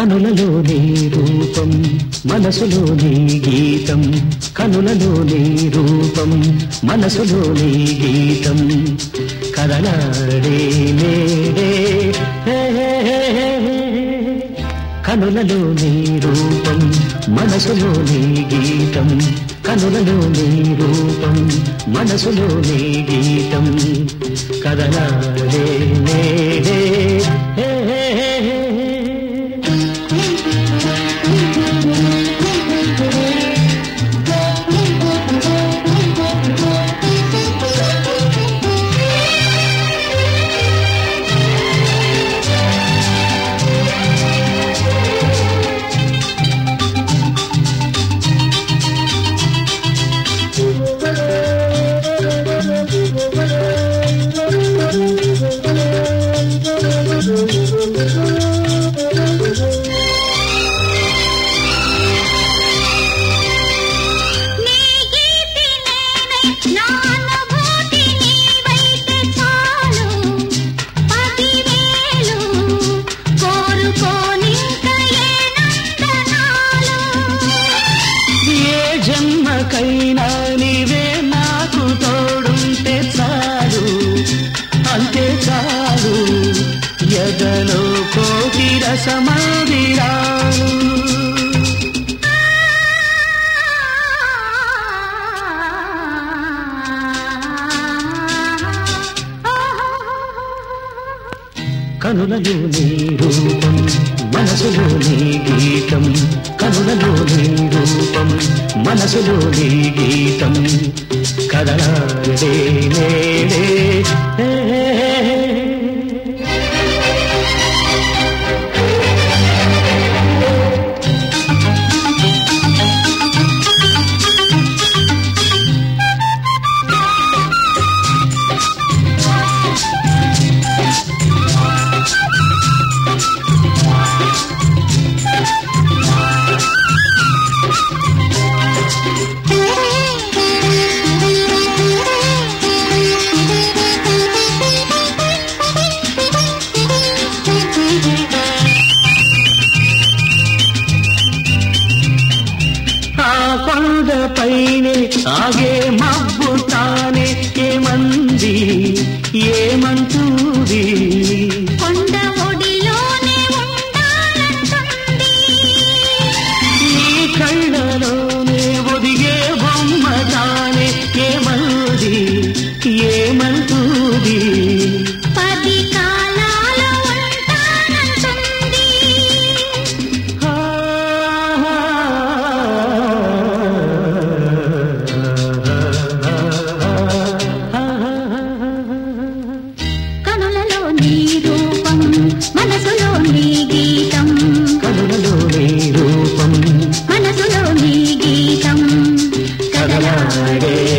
కనులలో నీ రూపం మనసులో నీ గీతం కనులలో నీ రూపం మనసులో నీ గీతం కదలాడే నేడే హే హే హే హే హే. కనులలో నీ రూపం మనసులో నీ గీతం కనులలో నీ రూపం మనసులో నీ గీతం కదలాడే నేడే హే హే హే హే. నీ గీతి నేనై నా అనుభూతి నీవైతే చాలు పదివేలు కోరుకోనింక ఏ నందనాలు ఏ జన్మకైనా నీవే నాకు తోడుంటే చాలు అంతే చాలు ఎదలో కోటి రసమాదిరాలు కనులలో నీ రూపం మనసులో నీ గీతం కనులలో నీ రూపం మనసులో నీ గీతం కదలాడే నేడే హే హే హే. ఆ కొండ పైనే ఆగే మబ్బు తానే ఏమంది ఏమంటుంది కొండ ఒడిలోనే ఉండాలంటుంది ఈ కళ్ళలోనే ఒదిగే బొమ్మ తానే ఏమంది ఏమంటుంది పది కాలాలు ఉంటానంటుంది ఆ, కనులలో నీ రూపం మనసులో నీ గీతం కనులలో నీ రూపం మనసులో నీ గీతం కదలాడే కదలాడే